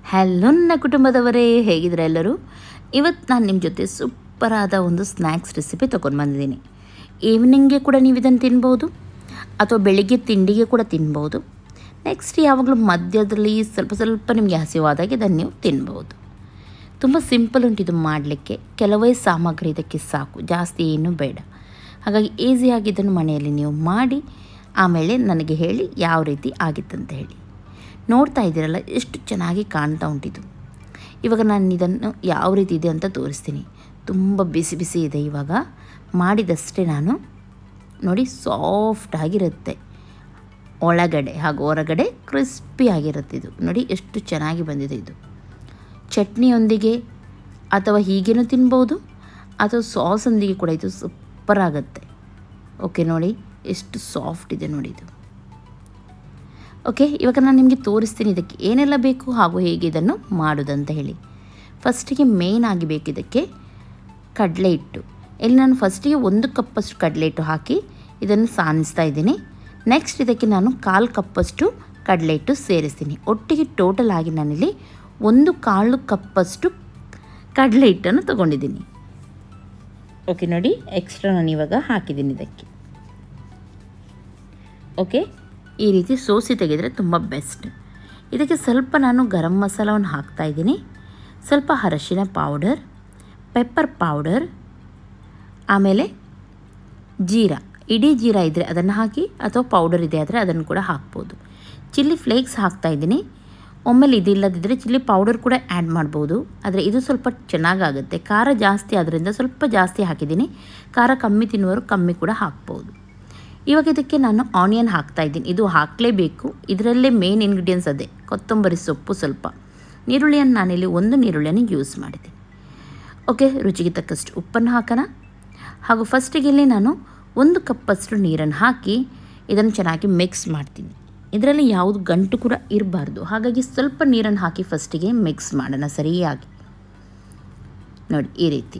hello ನನ್ನ ಕುಟುಂಬದವರೇ ಹೇಗಿದ್ರೆ ಎಲ್ಲರೂ ಇವತ್ತು ನಾನು ನಿಮ್ಮ ಜೊತೆ ಸೂಪರಾದ ಒಂದು ಸ್ನ್ಯಾಕ್ಸ್ ರೆಸಿಪಿ ತೊಗೊಂಡು ಬಂದಿದ್ದೀನಿ ಈವ್ನಿಂಗ್ಗೆ ಕೂಡ ನೀವು ಇದನ್ನು ತಿನ್ಬೋದು ಅಥವಾ ಬೆಳಿಗ್ಗೆ ತಿಂಡಿಗೆ ಕೂಡ ತಿನ್ಬೋದು ನೆಕ್ಸ್ಟ್ ಯಾವಾಗಲೂ ಮಧ್ಯದಲ್ಲಿ ಸ್ವಲ್ಪ ಸ್ವಲ್ಪ ನಿಮಗೆ ಹಸಿವಾದಾಗ ಇದನ್ನು ನೀವು ತಿನ್ಬೋದು ತುಂಬ ಸಿಂಪಲ್ ಉಂಟು ಇದು ಮಾಡಲಿಕ್ಕೆ ಕೆಲವೇ ಸಾಮಗ್ರಿ ಇದಕ್ಕೆ ಸಾಕು ಜಾಸ್ತಿ ಏನೂ ಬೇಡ ಹಾಗಾಗಿ ಈಸಿಯಾಗಿ ಇದನ್ನು ಮನೆಯಲ್ಲಿ ನೀವು ಮಾಡಿ ಆಮೇಲೆ ನನಗೆ ಹೇಳಿ ಯಾವ ರೀತಿ ಆಗಿತ್ತಂತ ಹೇಳಿ ನೋಡ್ತಾ ಇದ್ದೀರಲ್ಲ ಎಷ್ಟು ಚೆನ್ನಾಗಿ ಕಾಣ್ತಾ ಉಂಟಿದು ಇವಾಗ ನಾನು ಇದನ್ನು ಯಾವ ರೀತಿ ಇದೆ ಅಂತ ತೋರಿಸ್ತೀನಿ ತುಂಬ ಬಿಸಿ ಬಿಸಿ ಇದೆ ಇವಾಗ ಮಾಡಿದಷ್ಟೇ ನಾನು ನೋಡಿ ಸಾಫ್ಟ್ ಆಗಿರುತ್ತೆ ಒಳಗಡೆ ಹಾಗೂ ಹೊರಗಡೆ ಕ್ರಿಸ್ಪಿ ಆಗಿರುತ್ತೆ ಇದು ನೋಡಿ ಎಷ್ಟು ಚೆನ್ನಾಗಿ ಬಂದಿದೆ ಇದು ಚಟ್ನಿಯೊಂದಿಗೆ ಅಥವಾ ಹೀಗೇನೂ ತಿನ್ಬೋದು ಅಥವಾ ಸಾಸೊಂದಿಗೆ ಕೂಡ ಇದು ಸೂಪರ್ ಆಗುತ್ತೆ ಓಕೆ ನೋಡಿ ಎಷ್ಟು ಸಾಫ್ಟ್ ಇದೆ ನೋಡಿ ಇದು ಓಕೆ ಇವಾಗ ನಾನು ನಿಮಗೆ ತೋರಿಸ್ತೀನಿ ಇದಕ್ಕೆ ಏನೆಲ್ಲ ಬೇಕು ಹಾಗೂ ಹೇಗೆ ಇದನ್ನು ಮಾಡೋದಂತ ಹೇಳಿ ಫಸ್ಟಿಗೆ ಮೇಯ್ನ್ ಆಗಿ ಬೇಕು ಇದಕ್ಕೆ ಕಡಲೆ ಹಿಟ್ಟು ಇಲ್ಲಿ ನಾನು ಫಸ್ಟಿಗೆ ಒಂದು ಕಪ್ಪಷ್ಟು ಕಡಲೆ ಹಿಟ್ಟು ಹಾಕಿ ಇದನ್ನು ಸಾನಿಸ್ತಾ ಇದ್ದೀನಿ ನೆಕ್ಸ್ಟ್ ಇದಕ್ಕೆ ನಾನು ಕಾಲು ಕಪ್ಪಷ್ಟು ಕಡಲೆ ಹಿಟ್ಟು ಸೇರಿಸ್ತೀನಿ ಒಟ್ಟಿಗೆ ಟೋಟಲ್ ಆಗಿ ನಾನಿಲ್ಲಿ ಒಂದು ಕಾಳು ಕಪ್ಪಷ್ಟು ಕಡಲೆ ಹಿಟ್ಟನ್ನು ತೊಗೊಂಡಿದ್ದೀನಿ ಓಕೆ ನೋಡಿ ಎಕ್ಸ್ಟ್ರಾ ನಾನು ಇವಾಗ ಹಾಕಿದ್ದೀನಿ ಇದಕ್ಕೆ ಓಕೆ ಈ ರೀತಿ ಸೋಸಿ ತೆಗೆದರೆ ತುಂಬ ಬೆಸ್ಟ್ ಇದಕ್ಕೆ ಸ್ವಲ್ಪ ನಾನು ಗರಂ ಮಸಾಲವನ್ನು ಹಾಕ್ತಾಯಿದ್ದೀನಿ ಸ್ವಲ್ಪ ಅರಶಿನ ಪೌಡರ್ ಪೆಪ್ಪರ್ ಪೌಡರ್ ಆಮೇಲೆ ಜೀರಾ ಇಡೀ ಜೀರಾ ಇದ್ದರೆ ಅದನ್ನು ಹಾಕಿ ಅಥವಾ ಪೌಡರ್ ಇದೆ ಆದರೆ ಅದನ್ನು ಕೂಡ ಹಾಕ್ಬೋದು ಚಿಲ್ಲಿ ಫ್ಲೇಕ್ಸ್ ಹಾಕ್ತಾಯಿದ್ದೀನಿ ಒಮ್ಮೆಲೆ ಇದಿಲ್ಲದಿದ್ದರೆ ಚಿಲ್ಲಿ ಪೌಡರ್ ಕೂಡ ಆ್ಯಡ್ ಮಾಡ್ಬೋದು ಆದರೆ ಇದು ಸ್ವಲ್ಪ ಚೆನ್ನಾಗಾಗುತ್ತೆ ಖಾರ ಜಾಸ್ತಿ ಆದ್ದರಿಂದ ಸ್ವಲ್ಪ ಜಾಸ್ತಿ ಹಾಕಿದ್ದೀನಿ ಖಾರ ಕಮ್ಮಿ ತಿನ್ನುವರು ಕಮ್ಮಿ ಕೂಡ ಹಾಕ್ಬೋದು ಇವಾಗ ಇದಕ್ಕೆ ನಾನು ಆನಿಯನ್ ಹಾಕ್ತಾ ಇದ್ದೀನಿ ಇದು ಹಾಕಲೇಬೇಕು ಇದರಲ್ಲೇ ಮೇನ್ ಇಂಗ್ರೀಡಿಯೆಂಟ್ಸ್ ಅದೇ ಕೊತ್ತಂಬರಿ ಸೊಪ್ಪು ಸ್ವಲ್ಪ ನೀರುಳ್ಳಿಯನ್ನು ನಾನಿಲ್ಲಿ ಒಂದು ನೀರುಳ್ಳಿಯನ್ನು ಯೂಸ್ ಮಾಡಿದ್ದೀನಿ ಓಕೆ ರುಚಿಗೆ ತಕ್ಕಷ್ಟು ಉಪ್ಪನ್ನು ಹಾಕೋಣ ಹಾಗೂ ಫಸ್ಟಿಗೆ ಇಲ್ಲಿ ನಾನು ಒಂದು ಕಪ್ಪಷ್ಟು ನೀರನ್ನು ಹಾಕಿ ಇದನ್ನು ಚೆನ್ನಾಗಿ ಮಿಕ್ಸ್ ಮಾಡ್ತೀನಿ ಇದರಲ್ಲಿ ಯಾವುದು ಗಂಟು ಕೂಡ ಇರಬಾರ್ದು ಹಾಗಾಗಿ ಸ್ವಲ್ಪ ನೀರನ್ನು ಹಾಕಿ ಫಸ್ಟಿಗೆ ಮಿಕ್ಸ್ ಮಾಡೋಣ ಸರಿಯಾಗಿ ನೋಡಿ ಈ ರೀತಿ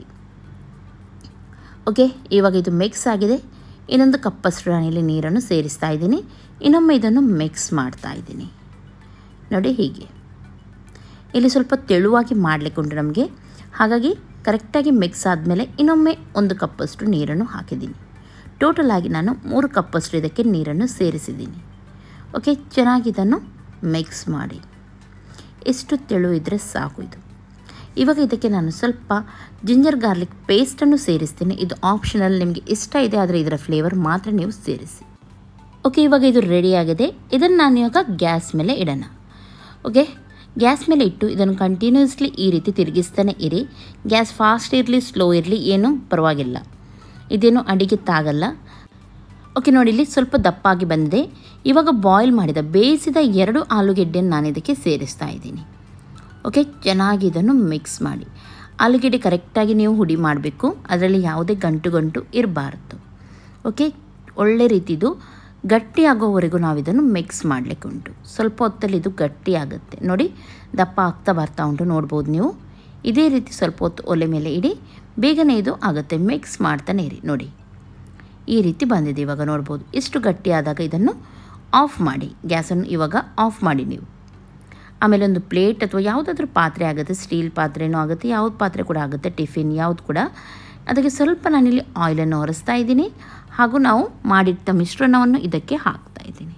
ಓಕೆ ಇವಾಗ ಇದು ಮಿಕ್ಸ್ ಆಗಿದೆ ಇನ್ನೊಂದು ಕಪ್ಪಷ್ಟು ನಾನಿಲ್ಲಿ ನೀರನ್ನು ಸೇರಿಸ್ತಾ ಇದ್ದೀನಿ ಇನ್ನೊಮ್ಮೆ ಇದನ್ನು ಮಿಕ್ಸ್ ಮಾಡ್ತಾ ಇದ್ದೀನಿ ನೋಡಿ ಹೀಗೆ ಇಲ್ಲಿ ಸ್ವಲ್ಪ ತೆಳುವಾಗಿ ಮಾಡಲಿಕ್ಕೆ ಉಂಟು ನಮಗೆ ಹಾಗಾಗಿ ಕರೆಕ್ಟಾಗಿ ಮಿಕ್ಸ್ ಆದಮೇಲೆ ಇನ್ನೊಮ್ಮೆ ಒಂದು ಕಪ್ಪಷ್ಟು ನೀರನ್ನು ಹಾಕಿದ್ದೀನಿ ಟೋಟಲ್ ಆಗಿ ನಾನು ಮೂರು ಕಪ್ಪಷ್ಟು ಇದಕ್ಕೆ ನೀರನ್ನು ಸೇರಿಸಿದ್ದೀನಿ ಓಕೆ ಚೆನ್ನಾಗಿ ಇದನ್ನು ಮಿಕ್ಸ್ ಮಾಡಿ ಎಷ್ಟು ತೆಳು ಇದ್ದರೆ ಸಾಕು ಇದು ಇವಾಗ ಇದಕ್ಕೆ ನಾನು ಸ್ವಲ್ಪ ಜಿಂಜರ್ ಗಾರ್ಲಿಕ್ ಪೇಸ್ಟನ್ನು ಸೇರಿಸ್ತೀನಿ ಇದು ಆಪ್ಷನಲ್ ನಿಮಗೆ ಇಷ್ಟ ಇದೆ ಆದರೆ ಇದರ ಫ್ಲೇವರ್ ಮಾತ್ರ ನೀವು ಸೇರಿಸಿ ಓಕೆ ಇವಾಗ ಇದು ರೆಡಿಯಾಗಿದೆ ಇದನ್ನು ನಾನು ಇವಾಗ ಗ್ಯಾಸ್ ಮೇಲೆ ಇಡೋಣ ಓಕೆ ಗ್ಯಾಸ್ ಮೇಲೆ ಇಟ್ಟು ಇದನ್ನು ಕಂಟಿನ್ಯೂಸ್ಲಿ ಈ ರೀತಿ ತಿರುಗಿಸ್ತಾನೆ ಇರಿ ಗ್ಯಾಸ್ ಫಾಸ್ಟ್ ಇರಲಿ ಸ್ಲೋ ಇರಲಿ ಏನೂ ಪರವಾಗಿಲ್ಲ ಇದೇನು ಅಡಿಗೆ ತಾಗಲ್ಲ ಓಕೆ ನೋಡಿ ಇಲ್ಲಿ ಸ್ವಲ್ಪ ದಪ್ಪಾಗಿ ಬಂದಿದೆ ಇವಾಗ ಬಾಯ್ಲ್ ಮಾಡಿದ ಬೇಯಿಸಿದ ಎರಡು ಆಲೂಗೆಡ್ಡೆಯನ್ನು ನಾನು ಇದಕ್ಕೆ ಸೇರಿಸ್ತಾ ಇದ್ದೀನಿ ಓಕೆ ಚೆನ್ನಾಗಿ ಇದನ್ನು ಮಿಕ್ಸ್ ಮಾಡಿ ಆಲೂಗೆಡ್ಡೆ ಕರೆಕ್ಟಾಗಿ ನೀವು ಹುಡಿ ಮಾಡಬೇಕು ಅದರಲ್ಲಿ ಯಾವುದೇ ಗಂಟು ಗಂಟು ಇರಬಾರ್ದು ಓಕೆ ಒಳ್ಳೆ ರೀತಿದು ಗಟ್ಟಿ ಆಗೋವರೆಗೂ ನಾವು ಇದನ್ನು ಮಿಕ್ಸ್ ಮಾಡಲಿಕ್ಕೆ ಉಂಟು ಸ್ವಲ್ಪ ಹೊತ್ತಲ್ಲಿ ಇದು ಗಟ್ಟಿ ಆಗುತ್ತೆ ನೋಡಿ ದಪ್ಪ ಆಗ್ತಾ ಬರ್ತಾ ಉಂಟು ನೋಡ್ಬೋದು ನೀವು ಇದೇ ರೀತಿ ಸ್ವಲ್ಪ ಹೊತ್ತು ಒಲೆ ಮೇಲೆ ಇಡಿ ಬೇಗನೆ ಇದು ಆಗುತ್ತೆ ಮಿಕ್ಸ್ ಮಾಡ್ತಾನೆ ಇರಿ ನೋಡಿ ಈ ರೀತಿ ಬಂದಿದೆ ಇವಾಗ ನೋಡ್ಬೋದು ಇಷ್ಟು ಗಟ್ಟಿ ಆದಾಗ ಇದನ್ನು ಆಫ್ ಮಾಡಿ ಗ್ಯಾಸನ್ನು ಇವಾಗ ಆಫ್ ಮಾಡಿ ನೀವು ಆಮೇಲೆ ಒಂದು ಪ್ಲೇಟ್ ಅಥವಾ ಯಾವುದಾದ್ರೂ ಪಾತ್ರೆ ಆಗುತ್ತೆ ಸ್ಟೀಲ್ ಪಾತ್ರೆನೂ ಆಗುತ್ತೆ ಯಾವ್ದು ಪಾತ್ರೆ ಕೂಡ ಆಗುತ್ತೆ ಟಿಫಿನ್ ಯಾವುದು ಕೂಡ ಅದಕ್ಕೆ ಸ್ವಲ್ಪ ನಾನಿಲ್ಲಿ ಆಯಿಲನ್ನು ಒರೆಸ್ತಾ ಇದ್ದೀನಿ ಹಾಗೂ ನಾವು ಮಾಡಿಟ್ಟ ಮಿಶ್ರಣವನ್ನು ಇದಕ್ಕೆ ಹಾಕ್ತಾ ಇದ್ದೀನಿ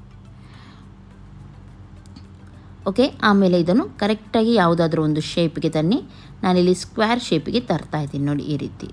ಓಕೆ ಆಮೇಲೆ ಇದನ್ನು ಕರೆಕ್ಟಾಗಿ ಯಾವುದಾದ್ರೂ ಒಂದು ಶೇಪ್ಗೆ ತನ್ನಿ ನಾನಿಲ್ಲಿ ಸ್ಕ್ವೇರ್ ಶೇಪಿಗೆ ತರ್ತಾ ಇದ್ದೀನಿ ನೋಡಿ ಈ ರೀತಿ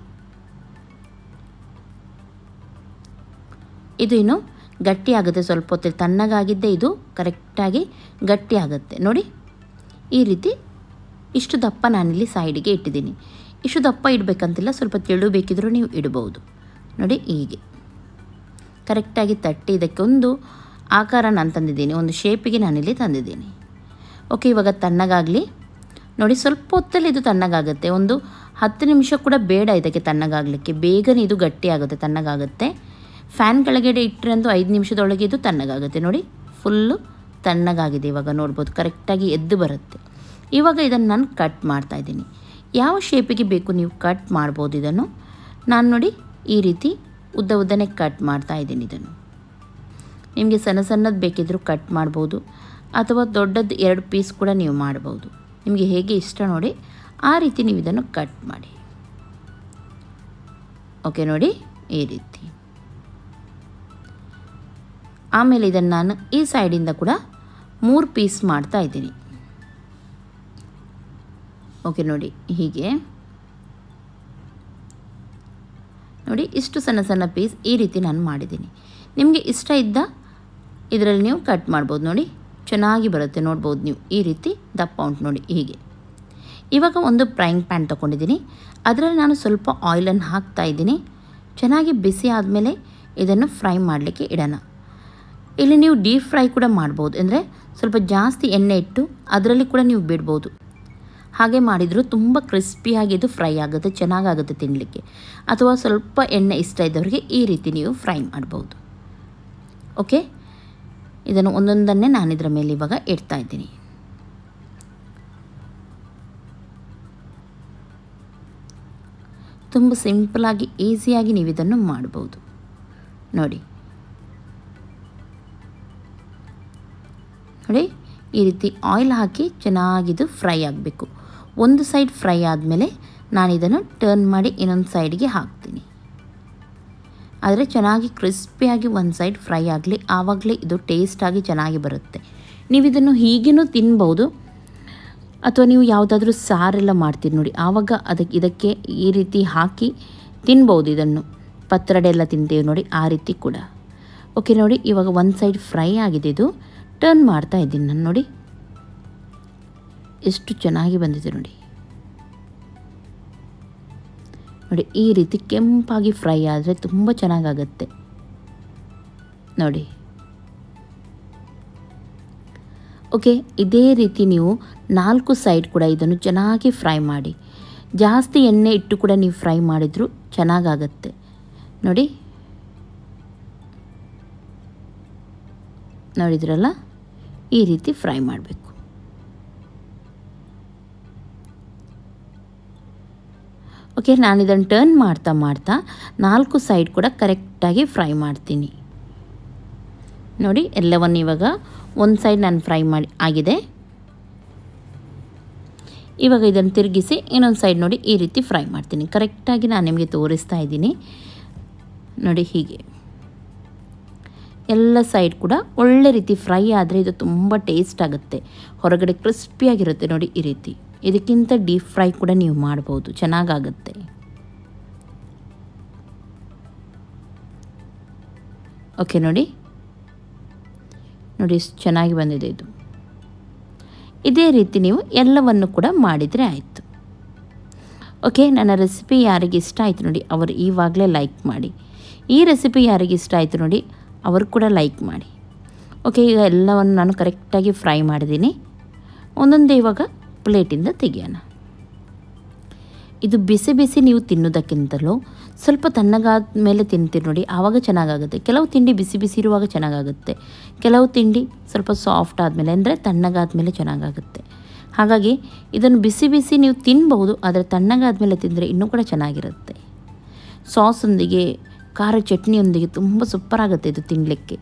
ಇದು ಇನ್ನು ಗಟ್ಟಿ ಆಗುತ್ತೆ ಸ್ವಲ್ಪ ಹೊತ್ತು ತಣ್ಣಗಾಗಿದ್ದೆ ಇದು ಕರೆಕ್ಟಾಗಿ ಗಟ್ಟಿ ಆಗುತ್ತೆ ನೋಡಿ ಈ ರೀತಿ ಇಷ್ಟು ದಪ್ಪ ನಾನಿಲ್ಲಿ ಸೈಡಿಗೆ ಇಟ್ಟಿದ್ದೀನಿ ಇಷ್ಟು ದಪ್ಪ ಇಡಬೇಕಂತಿಲ್ಲ ಸ್ವಲ್ಪ ತೆಳು ಬೇಕಿದ್ರೂ ನೀವು ಇಡ್ಬೋದು ನೋಡಿ ಹೀಗೆ ಕರೆಕ್ಟಾಗಿ ತಟ್ಟಿ ಇದಕ್ಕೆ ಒಂದು ಆಕಾರ ನಾನು ತಂದಿದ್ದೀನಿ ಒಂದು ಶೇಪಿಗೆ ನಾನಿಲ್ಲಿ ತಂದಿದ್ದೀನಿ ಓಕೆ ಇವಾಗ ತಣ್ಣಗಾಗಲಿ ನೋಡಿ ಸ್ವಲ್ಪ ಹೊತ್ತಲ್ಲಿ ಇದು ತಣ್ಣಗಾಗುತ್ತೆ ಒಂದು ಹತ್ತು ನಿಮಿಷ ಕೂಡ ಬೇಡ ಇದಕ್ಕೆ ತಣ್ಣಗಾಗಲಿಕ್ಕೆ ಬೇಗನೆ ಇದು ಗಟ್ಟಿ ಆಗುತ್ತೆ ತಣ್ಣಗಾಗುತ್ತೆ ಫ್ಯಾನ್ ಕೆಳಗಡೆ ಇಟ್ಟರೆ ಅಂತೂ ಐದು ನಿಮಿಷದೊಳಗೆ ಇದು ತಣ್ಣಗಾಗುತ್ತೆ ನೋಡಿ ಫುಲ್ಲು ತಣ್ಣಗಾಗಿದೆ ಇವಾಗ ನೋಡ್ಬೋದು ಕರೆಕ್ಟಾಗಿ ಎದ್ದು ಬರುತ್ತೆ ಇವಾಗ ಇದನ್ನು ನಾನು ಕಟ್ ಮಾಡ್ತಾ ಇದ್ದೀನಿ ಯಾವ ಶೇಪಿಗೆ ಬೇಕು ನೀವು ಕಟ್ ಮಾಡ್ಬೋದು ಇದನ್ನು ನಾನು ನೋಡಿ ಈ ರೀತಿ ಉದ್ದ ಉದ್ದನೆ ಕಟ್ ಮಾಡ್ತಾ ಇದ್ದೀನಿ ಇದನ್ನು ನಿಮಗೆ ಸಣ್ಣ ಸಣ್ಣದು ಬೇಕಿದ್ದರೂ ಕಟ್ ಮಾಡ್ಬೋದು ಅಥವಾ ದೊಡ್ಡದು ಎರಡು ಪೀಸ್ ಕೂಡ ನೀವು ಮಾಡ್ಬೋದು ನಿಮಗೆ ಹೇಗೆ ಇಷ್ಟ ನೋಡಿ ಆ ರೀತಿ ನೀವು ಇದನ್ನು ಕಟ್ ಮಾಡಿ ಓಕೆ ನೋಡಿ ಈ ರೀತಿ ಆಮೇಲೆ ಇದನ್ನು ನಾನು ಈ ಸೈಡಿಂದ ಕೂಡ ಮೂರು ಪೀಸ್ ಮಾಡ್ತಾ ಇದ್ದೀನಿ ಓಕೆ ನೋಡಿ ಹೀಗೆ ನೋಡಿ ಇಷ್ಟು ಸಣ್ಣ ಸಣ್ಣ ಪೀಸ್ ಈ ರೀತಿ ನಾನು ಮಾಡಿದ್ದೀನಿ ನಿಮಗೆ ಇಷ್ಟ ಇದ್ದ ಇದರಲ್ಲಿ ನೀವು ಕಟ್ ಮಾಡ್ಬೋದು ನೋಡಿ ಚೆನ್ನಾಗಿ ಬರುತ್ತೆ ನೋಡ್ಬೋದು ನೀವು ಈ ರೀತಿ ದಪ್ಪ ಉಂಟು ನೋಡಿ ಹೀಗೆ ಇವಾಗ ಒಂದು ಫ್ರೈಂಗ್ ಪ್ಯಾನ್ ತೊಗೊಂಡಿದ್ದೀನಿ ಅದರಲ್ಲಿ ನಾನು ಸ್ವಲ್ಪ ಆಯಿಲನ್ನು ಹಾಕ್ತಾ ಇದ್ದೀನಿ ಚೆನ್ನಾಗಿ ಬಿಸಿ ಆದಮೇಲೆ ಇದನ್ನು ಫ್ರೈ ಮಾಡಲಿಕ್ಕೆ ಇಡೋಣ ಇಲ್ಲಿ ನೀವು ಡೀಪ್ ಫ್ರೈ ಕೂಡ ಮಾಡ್ಬೋದು ಅಂದರೆ ಸ್ವಲ್ಪ ಜಾಸ್ತಿ ಎಣ್ಣೆ ಇಟ್ಟು ಅದರಲ್ಲಿ ಕೂಡ ನೀವು ಬಿಡ್ಬೋದು ಹಾಗೆ ಮಾಡಿದರೂ ತುಂಬ ಕ್ರಿಸ್ಪಿಯಾಗಿ ಇದು ಫ್ರೈ ಆಗುತ್ತೆ ಚೆನ್ನಾಗಾಗುತ್ತೆ ತಿನ್ನಲಿಕ್ಕೆ ಅಥವಾ ಸ್ವಲ್ಪ ಎಣ್ಣೆ ಇಷ್ಟ ಇದ್ದವರಿಗೆ ಈ ರೀತಿ ನೀವು ಫ್ರೈ ಮಾಡ್ಬೋದು ಓಕೆ ಇದನ್ನು ಒಂದೊಂದನ್ನೇ ನಾನು ಇದರ ಮೇಲೆ ಇವಾಗ ಇಡ್ತಾ ಇದ್ದೀನಿ ತುಂಬ ಸಿಂಪಲಾಗಿ ಈಸಿಯಾಗಿ ನೀವು ಇದನ್ನು ಮಾಡ್ಬೋದು ನೋಡಿ ನೋಡಿ ಈ ರೀತಿ ಆಯಿಲ್ ಹಾಕಿ ಚೆನ್ನಾಗಿದು ಫ್ರೈ ಆಗಬೇಕು ಒಂದು ಸೈಡ್ ಫ್ರೈ ಆದಮೇಲೆ ನಾನು ಇದನ್ನು ಟರ್ನ್ ಮಾಡಿ ಇನ್ನೊಂದು ಸೈಡ್ಗೆ ಹಾಕ್ತೀನಿ ಆದರೆ ಚೆನ್ನಾಗಿ ಕ್ರಿಸ್ಪಿಯಾಗಿ ಒಂದು ಸೈಡ್ ಫ್ರೈ ಆಗಲಿ ಆವಾಗಲೇ ಇದು ಟೇಸ್ಟಾಗಿ ಚೆನ್ನಾಗಿ ಬರುತ್ತೆ ನೀವು ಇದನ್ನು ಹೀಗೇನೂ ತಿನ್ಬೋದು ಅಥವಾ ನೀವು ಯಾವುದಾದ್ರೂ ಸಾರೆಲ್ಲ ಮಾಡ್ತೀರಿ ನೋಡಿ ಆವಾಗ ಅದಕ್ಕೆ ಇದಕ್ಕೆ ಈ ರೀತಿ ಹಾಕಿ ತಿನ್ಬೋದು ಇದನ್ನು ಪತ್ರಡೆ ಎಲ್ಲ ತಿಂತೀವಿ ನೋಡಿ ಆ ರೀತಿ ಕೂಡ ಓಕೆ ನೋಡಿ ಇವಾಗ ಒಂದು ಸೈಡ್ ಫ್ರೈ ಆಗಿದೆ ಇದು ಟರ್ನ್ ಮಾಡ್ತಾ ಇದ್ದೀನಿ ನಾನು ನೋಡಿ ಎಷ್ಟು ಚೆನ್ನಾಗಿ ಬಂದಿದೆ ನೋಡಿ ನೋಡಿ ಈ ರೀತಿ ಕೆಂಪಾಗಿ ಫ್ರೈ ಆದರೆ ತುಂಬ ಚೆನ್ನಾಗಾಗತ್ತೆ ನೋಡಿ ಓಕೆ ಇದೇ ರೀತಿ ನೀವು ನಾಲ್ಕು ಸೈಡ್ ಕೂಡ ಇದನ್ನು ಚೆನ್ನಾಗಿ ಫ್ರೈ ಮಾಡಿ ಜಾಸ್ತಿ ಎಣ್ಣೆ ಇಟ್ಟು ಕೂಡ ನೀವು ಫ್ರೈ ಮಾಡಿದರೂ ಚೆನ್ನಾಗಾಗತ್ತೆ ನೋಡಿ ನೋಡಿದ್ರಲ್ಲ ಈ ರೀತಿ ಫ್ರೈ ಮಾಡಬೇಕು ಓಕೆ ನಾನು ಇದನ್ನು ಟರ್ನ್ ಮಾಡ್ತಾ ಮಾಡ್ತಾ ನಾಲ್ಕು ಸೈಡ್ ಕೂಡ ಕರೆಕ್ಟಾಗಿ ಫ್ರೈ ಮಾಡ್ತೀನಿ ನೋಡಿ ಎಲ್ಲವನ್ನು ಇವಾಗ ಒಂದು ಸೈಡ್ ನಾನು ಫ್ರೈ ಮಾಡಿ ಆಗಿದೆ ಇವಾಗ ಇದನ್ನು ತಿರುಗಿಸಿ ಇನ್ನೊಂದು ಸೈಡ್ ನೋಡಿ ಈ ರೀತಿ ಫ್ರೈ ಮಾಡ್ತೀನಿ ಕರೆಕ್ಟಾಗಿ ನಾನು ನಿಮಗೆ ತೋರಿಸ್ತಾ ಇದ್ದೀನಿ ನೋಡಿ ಹೀಗೆ ಎಲ್ಲ ಸೈಡ್ ಕೂಡ ಒಳ್ಳೆ ರೀತಿ ಫ್ರೈ ಆದರೆ ಇದು ತುಂಬ ಟೇಸ್ಟ್ ಆಗುತ್ತೆ ಹೊರಗಡೆ ಕ್ರಿಸ್ಪಿಯಾಗಿರುತ್ತೆ ನೋಡಿ ಈ ರೀತಿ ಇದಕ್ಕಿಂತ ಡೀಪ್ ಫ್ರೈ ಕೂಡ ನೀವು ಮಾಡ್ಬೋದು ಚೆನ್ನಾಗಾಗುತ್ತೆ ಓಕೆ ನೋಡಿ ನೋಡಿ ಎಷ್ಟು ಚೆನ್ನಾಗಿ ಬಂದಿದೆ ಇದು ಇದೇ ರೀತಿ ನೀವು ಎಲ್ಲವನ್ನು ಕೂಡ ಮಾಡಿದರೆ ಆಯಿತು ಓಕೆ ನನ್ನ ರೆಸಿಪಿ ಯಾರಿಗೆ ಇಷ್ಟ ಆಯಿತು ನೋಡಿ ಅವರು ಈವಾಗಲೇ ಲೈಕ್ ಮಾಡಿ ಈ ರೆಸಿಪಿ ಯಾರಿಗೆ ಇಷ್ಟ ಆಯಿತು ನೋಡಿ ಅವರು ಕೂಡ ಲೈಕ್ ಮಾಡಿ ಓಕೆ ಈಗ ಎಲ್ಲವನ್ನು ನಾನು ಕರೆಕ್ಟಾಗಿ ಫ್ರೈ ಮಾಡಿದ್ದೀನಿ ಒಂದೊಂದೇ ಇವಾಗ ಪ್ಲೇಟಿಂದ ತೆಗೆಯೋಣ ಇದು ಬಿಸಿ ಬಿಸಿ ನೀವು ತಿನ್ನೋದಕ್ಕಿಂತಲೂ ಸ್ವಲ್ಪ ತಣ್ಣಗಾದ ಮೇಲೆ ತಿಂತೀರಿ ನೋಡಿ ಆವಾಗ ಚೆನ್ನಾಗಾಗುತ್ತೆ ಕೆಲವು ತಿಂಡಿ ಬಿಸಿ ಬಿಸಿ ಇರುವಾಗ ಚೆನ್ನಾಗಾಗುತ್ತೆ ಕೆಲವು ತಿಂಡಿ ಸ್ವಲ್ಪ ಸಾಫ್ಟ್ ಆದಮೇಲೆ ಅಂದರೆ ತಣ್ಣಗಾದ ಮೇಲೆ ಚೆನ್ನಾಗಾಗುತ್ತೆ ಹಾಗಾಗಿ ಇದನ್ನು ಬಿಸಿ ಬಿಸಿ ನೀವು ತಿನ್ಬಹುದು ಆದರೆ ತಣ್ಣಗಾದ ತಿಂದರೆ ಇನ್ನೂ ಕೂಡ ಚೆನ್ನಾಗಿರುತ್ತೆ ಸಾಸೊಂದಿಗೆ ಖಾರ ಚಟ್ನಿಯೊಂದಿಗೆ ತುಂಬ ಸೂಪರಾಗುತ್ತೆ ಇದು ತಿನ್ನಲಿಕ್ಕೆ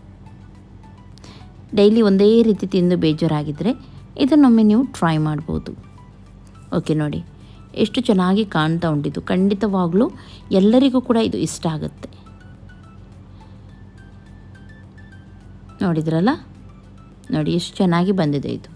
ಡೈಲಿ ಒಂದೇ ರೀತಿ ತಿಂದು ಬೇಜಾರಾಗಿದ್ದರೆ ಇದನ್ನೊಮ್ಮೆ ನೀವು ಟ್ರೈ ಮಾಡ್ಬೋದು ಓಕೆ ನೋಡಿ ಎಷ್ಟು ಚೆನ್ನಾಗಿ ಕಾಣ್ತಾ ಉಂಟಿದ್ದು ಖಂಡಿತವಾಗಲೂ ಎಲ್ಲರಿಗೂ ಕೂಡ ಇದು ಇಷ್ಟ ಆಗುತ್ತೆ ನೋಡಿದ್ರಲ್ಲ ನೋಡಿ ಎಷ್ಟು ಚೆನ್ನಾಗಿ ಬಂದಿದೆ ಇದು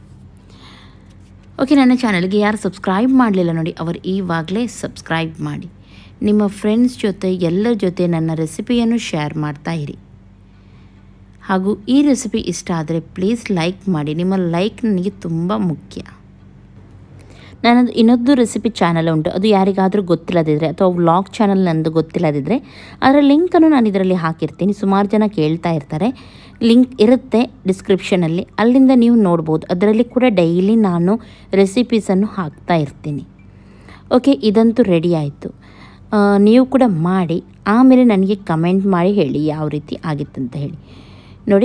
ಓಕೆ ನನ್ನ ಚಾನಲ್ಗೆ ಯಾರು ಸಬ್ಸ್ಕ್ರೈಬ್ ಮಾಡಲಿಲ್ಲ ನೋಡಿ ಅವರು ಈವಾಗಲೇ ಸಬ್ಸ್ಕ್ರೈಬ್ ಮಾಡಿ ನಿಮ್ಮ ಫ್ರೆಂಡ್ಸ್ ಜೊತೆ ಎಲ್ಲರ ಜೊತೆ ನನ್ನ ರೆಸಿಪಿಯನ್ನು ಶೇರ್ ಮಾಡ್ತಾ ಇರಿ ಹಾಗೂ ಈ ರೆಸಿಪಿ ಇಷ್ಟ ಆದರೆ ಪ್ಲೀಸ್ ಲೈಕ್ ಮಾಡಿ ನಿಮ್ಮ ಲೈಕ್ ನನಗೆ ತುಂಬ ಮುಖ್ಯ ನನ್ನದು ಇನ್ನೊಂದು ರೆಸಿಪಿ ಚಾನಲ್ ಉಂಟು ಅದು ಯಾರಿಗಾದರೂ ಗೊತ್ತಿಲ್ಲದಿದ್ದರೆ ಅಥವಾ ವ್ಲಾಗ್ ಚಾನಲ್ ನಂದು ಗೊತ್ತಿಲ್ಲದಿದ್ದರೆ ಅದರ ಲಿಂಕನ್ನು ನಾನು ಇದರಲ್ಲಿ ಹಾಕಿರ್ತೀನಿ ಸುಮಾರು ಜನ ಕೇಳ್ತಾ ಇರ್ತಾರೆ ಲಿಂಕ್ ಇರುತ್ತೆ ಡಿಸ್ಕ್ರಿಪ್ಷನಲ್ಲಿ ಅಲ್ಲಿಂದ ನೀವು ನೋಡ್ಬೋದು ಅದರಲ್ಲಿ ಕೂಡ ಡೈಲಿ ನಾನು ರೆಸಿಪೀಸನ್ನು ಹಾಕ್ತಾ ಇರ್ತೀನಿ ಓಕೆ ಇದಂತೂ ರೆಡಿ ಆಯಿತು ನೀವು ಕೂಡ ಮಾಡಿ ಆಮೇಲೆ ನನಗೆ ಕಮೆಂಟ್ ಮಾಡಿ ಹೇಳಿ ಯಾವ ರೀತಿ ಆಗಿತ್ತಂತ ಹೇಳಿ ನೋಡಿ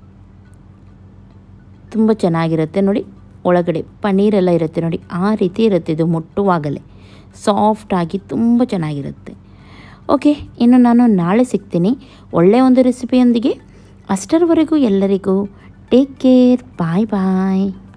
ತುಂಬ ಚೆನ್ನಾಗಿರುತ್ತೆ ನೋಡಿ ಒಳಗಡೆ ಪನ್ನೀರೆಲ್ಲ ಇರುತ್ತೆ ನೋಡಿ ಆ ರೀತಿ ಇರುತ್ತೆ ಇದು ಮುಟ್ಟುವಾಗಲೇ ಸಾಫ್ಟಾಗಿ ತುಂಬ ಚೆನ್ನಾಗಿರುತ್ತೆ ಓಕೆ ಇನ್ನು ನಾನು ನಾಳೆ ಸಿಗ್ತೀನಿ ಒಳ್ಳೆಯ ಒಂದು ರೆಸಿಪಿಯೊಂದಿಗೆ ಅಷ್ಟರವರೆಗೂ ಎಲ್ಲರಿಗೂ ಟೇಕ್ ಕೇರ್ ಬಾಯ್ ಬಾಯ್